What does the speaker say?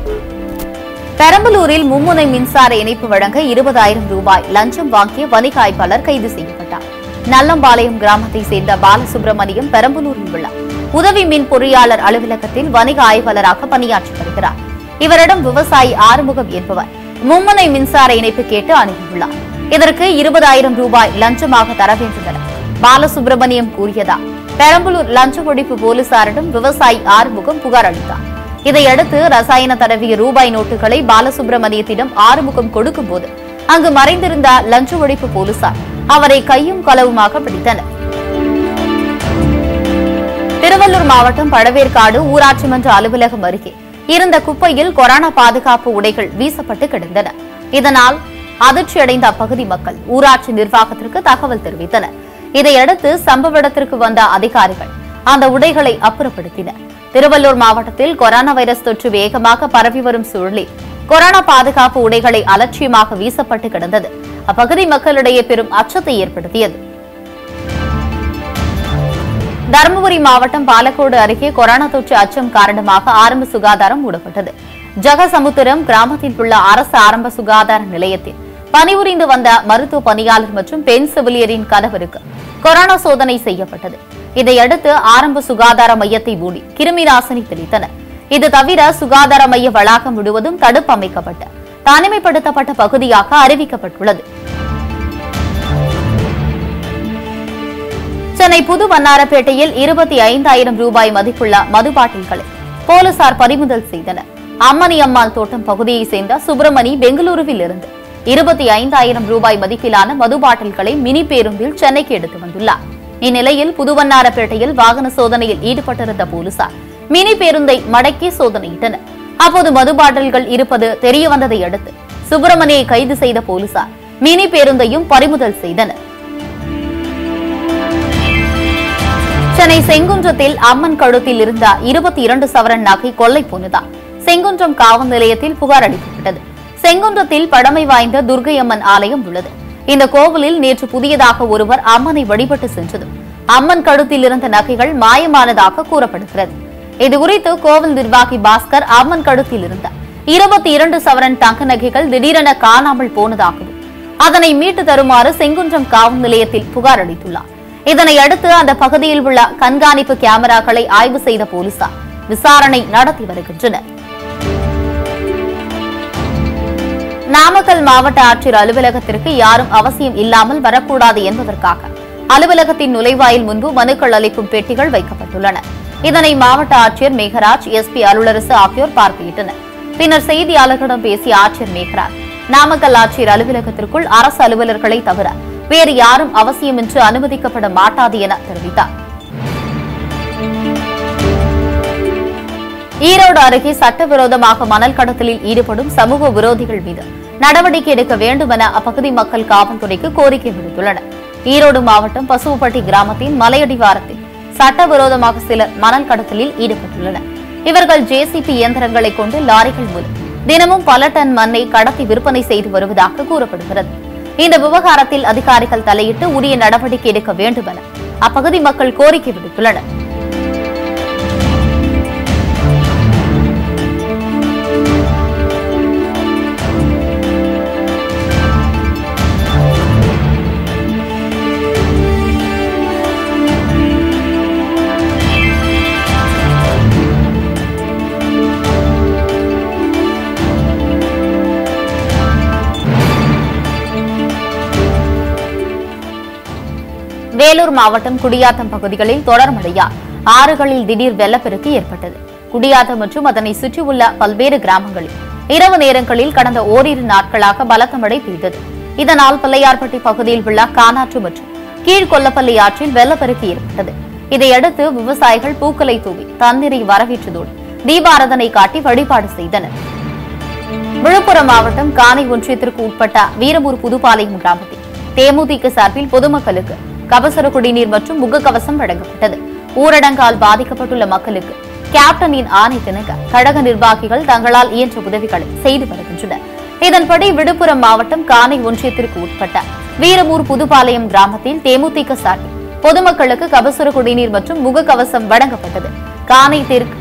பெரம்பலூரில் மும்முனை மின்சார இணைப்பு வழங்க இருபதாயிரம் ரூபாய் லஞ்சம் வாங்கிய வணிக ஆய்வாளர் கைது செய்யப்பட்டார் நல்லம்பாளையம் கிராமத்தை சேர்ந்த பாலசுப்ரமணியம் பெரம்பலூரில் உள்ள உதவி மின் பொறியாளர் அலுவலகத்தில் வணிக ஆய்வாளராக பணியாற்றி வருகிறார் இவரிடம் விவசாயி ஆறுமுகம் என்பவர் மும்முனை மின்சார இணைப்பு கேட்டு அணுகியுள்ளார் இதற்கு இருபதாயிரம் ரூபாய் லஞ்சமாக தர வேண்டும் என பாலசுப்ரமணியம் கூறியதா பெரம்பலூர் லஞ்ச ஒழிப்பு போலீசாரிடம் விவசாயி ஆறுமுகம் புகார் அளித்தார் இதையடுத்து ரசாயன தடவிய ரூபாய் நோட்டுகளை பாலசுப்ரமணியத்திடம் ஆறுமுகம் கொடுக்கும்போது அங்கு மறைந்திருந்த லஞ்ச ஒழிப்பு போலீசார் அவரை கையும் களவுமாக பிடித்தனர் திருவள்ளூர் மாவட்டம் பழவேற்காடு ஊராட்சி மன்ற அலுவலகம் அருகே இருந்த குப்பையில் கொரோனா பாதுகாப்பு உடைகள் வீசப்பட்டு கிடந்தன இதனால் அதிர்ச்சியடைந்த அப்பகுதி மக்கள் ஊராட்சி நிர்வாகத்திற்கு தகவல் தெரிவித்தனர் இதையடுத்து சம்பவ இடத்திற்கு வந்த அதிகாரிகள் அந்த உடைகளை அப்புறப்படுத்தினர் திருவள்ளூர் மாவட்டத்தில் கொரோனா வைரஸ் தொற்று வேகமாக பரவி வரும் சூழலில் கொரோனா பாதுகாப்பு உடைகளை அலட்சியமாக வீசப்பட்டு கிடந்தது அப்பகுதி மக்களிடையே பெரும் அச்சத்தை ஏற்படுத்தியது தருமபுரி மாவட்டம் பாலக்கோடு அருகே கொரோனா தொற்று அச்சம் காரணமாக ஆரம்ப சுகாதாரம் மூடப்பட்டது ஜகசமுத்திரம் கிராமத்தில் உள்ள அரசு ஆரம்ப சுகாதார நிலையத்தில் பணிபுரிந்து வந்த மருத்துவ பணியாளர் மற்றும் பெண் செவிலியரின் கணவருக்கு கொரோனா சோதனை செய்யப்பட்டது இதையடுத்து ஆரம்ப சுகாதார மையத்தை மூடி கிருமி நாசினி தெளித்தனர் இது தவிர சுகாதார மைய வளாகம் முழுவதும் தடுப்பு அமைக்கப்பட்டு தனிமைப்படுத்தப்பட்ட பகுதியாக அறிவிக்கப்பட்டுள்ளது சென்னை புது வண்ணாரப்பேட்டையில் இருபத்தி ஐந்தாயிரம் ரூபாய் மதிப்புள்ள மது பாட்டில்களை போலீசார் பறிமுதல் செய்தனர் அம்மணி அம்மாள் தோட்டம் பகுதியைச் சேர்ந்த சுப்பிரமணி பெங்களூருவில் இருந்து இருபத்தி ஐந்தாயிரம் ரூபாய் மதிப்பிலான மது பாட்டில்களை மினி பேருந்தில் சென்னைக்கு எடுத்து வந்துள்ளார் இந்நிலையில் புதுவண்ணாரப்பேட்டையில் வாகன சோதனையில் ஈடுபட்டிருந்த போலீசார் மினி பேருந்தை மடக்கி சோதனையிட்டனர் அப்போது மது பாட்டில்கள் இருப்பது தெரியவந்ததை அடுத்து சுப்பிரமணியை கைது செய்த போலீசார் மினி பேருந்தையும் பறிமுதல் செய்தனர் சென்னை செங்குன்றத்தில் அம்மன் கழுத்தில் இருந்த இருபத்தி இரண்டு சவரன் நகை கொள்ளை போனதா செங்குன்றம் காவல் நிலையத்தில் புகார் அளிக்கப்பட்டது செங்குன்றத்தில் பழமை வாய்ந்த துர்கை அம்மன் ஆலயம் உள்ளது இந்த கோவிலில் நேற்று புதியதாக ஒருவர் அம்மனை வழிபட்டு சென்றதும் அம்மன் கழுத்தில் இருந்த நகைகள் மாயமானதாக கூறப்படுகிறது இதுகுறித்து கோவில் நிர்வாகி பாஸ்கர் அம்மன் கழுத்தில் இருந்த இருபத்தி இரண்டு சவரன் தங்க நகைகள் திடீரென காணாமல் போனதாகவும் அதனை மீட்டு தருமாறு செங்குன்றம் காவல் நிலையத்தில் புகார் அளித்துள்ளார் இதனை அடுத்து அந்த பகுதியில் உள்ள கண்காணிப்பு கேமராக்களை ஆய்வு செய்த போலீசார் விசாரணை நடத்தி வருகின்றனர் நாமக்கல் மாவட்ட ஆட்சியர் அலுவலகத்திற்கு யாரும் அவசியம் இல்லாமல் வரக்கூடாது என்பதற்காக அலுவலகத்தின் நுழைவாயில் முன்பு மனுக்கள் அளிக்கும் பெட்டிகள் வைக்கப்பட்டுள்ளன இதனை மாவட்ட ஆட்சியர் மேகராஜ் எஸ்பி அருளரசு ஆகியோர் பார்வையிட்டனர் பின்னர் செய்தியாளர்களிடம் பேசிய ஆட்சியர் மேகராஜ் நாமக்கல் ஆட்சியர் அலுவலகத்திற்குள் அரசு அலுவலர்களை தவிர வேறு யாரும் அவசியமின்றி அனுமதிக்கப்பட மாட்டாது என தெரிவித்தார் ஈரோடு அருகே சட்டவிரோதமாக மணல் கடத்தலில் ஈடுபடும் சமூக விரோதிகள் மீது நடவடிக்கை எடுக்க வேண்டும் என அப்பகுதி மக்கள் காவல்துறைக்கு கோரிக்கை விடுத்துள்ளனர் ஈரோடு மாவட்டம் பசுவப்பட்டி கிராமத்தின் மலையடிவாரத்தில் சட்டவிரோதமாக சிலர் மணல் கடத்தலில் ஈடுபட்டுள்ளனர் இவர்கள் ஜேசிபி இயந்திரங்களை கொண்டு லாரிகள் மூலம் தினமும் பல டன் மண்ணை கடத்தி விற்பனை செய்து வருவதாக கூறப்படுகிறது இந்த விவகாரத்தில் அதிகாரிகள் தலையிட்டு உரிய நடவடிக்கை எடுக்க வேண்டும் என அப்பகுதி மக்கள் கோரிக்கை விடுத்துள்ளனர் வேலூர் மாவட்டம் குடியாத்தம் பகுதிகளில் தொடர் மழையால் ஆறுகளில் திடீர் வெள்ளப்பெருக்கு ஏற்பட்டது குடியாத்தம் மற்றும் அதனை சுற்றியுள்ள பல்வேறு கிராமங்களில் இரவு நேரங்களில் கடந்த ஓரிரு நாட்களாக பலத்த மழை பெய்தது இதனால் பிள்ளையார்பட்டி பகுதியில் உள்ள கானாற்று மற்றும் கீழ்கொல்லப்பள்ளி ஆற்றில் வெள்ளப்பெருக்கு ஏற்பட்டது இதையடுத்து விவசாயிகள் பூக்களை தூவி தண்ணீரை வரவேற்றதோடு தீபாரதனை காட்டி வழிபாடு செய்தனர் விழுப்புரம் மாவட்டம் காணை ஒன்றியத்திற்கு உட்பட்ட வீரமூர் புதுப்பாளையம் கிராமத்தில் தேமுதிக சார்பில் பொதுமக்களுக்கு கபசுர குடிநீர் மற்றும் முகக்கவசம் வழங்கப்பட்டது ஊரடங்கால் பாதிக்கப்பட்டுள்ள மக்களுக்கு கேப்டனின் ஆணை திணங்க கழக நிர்வாகிகள் தங்களால் இயன்ற உதவிகளை செய்து வருகின்றனர் இதன்படி விழுப்புரம் மாவட்டம் காணை ஒன்றியத்திற்கு உட்பட்ட வீரமூர் புதுப்பாளையம் கிராமத்தில் தேமுதிக சார்பில் பொதுமக்களுக்கு கபசுர குடிநீர் மற்றும் முகக்கவசம் வழங்கப்பட்டது காணை தெற்கு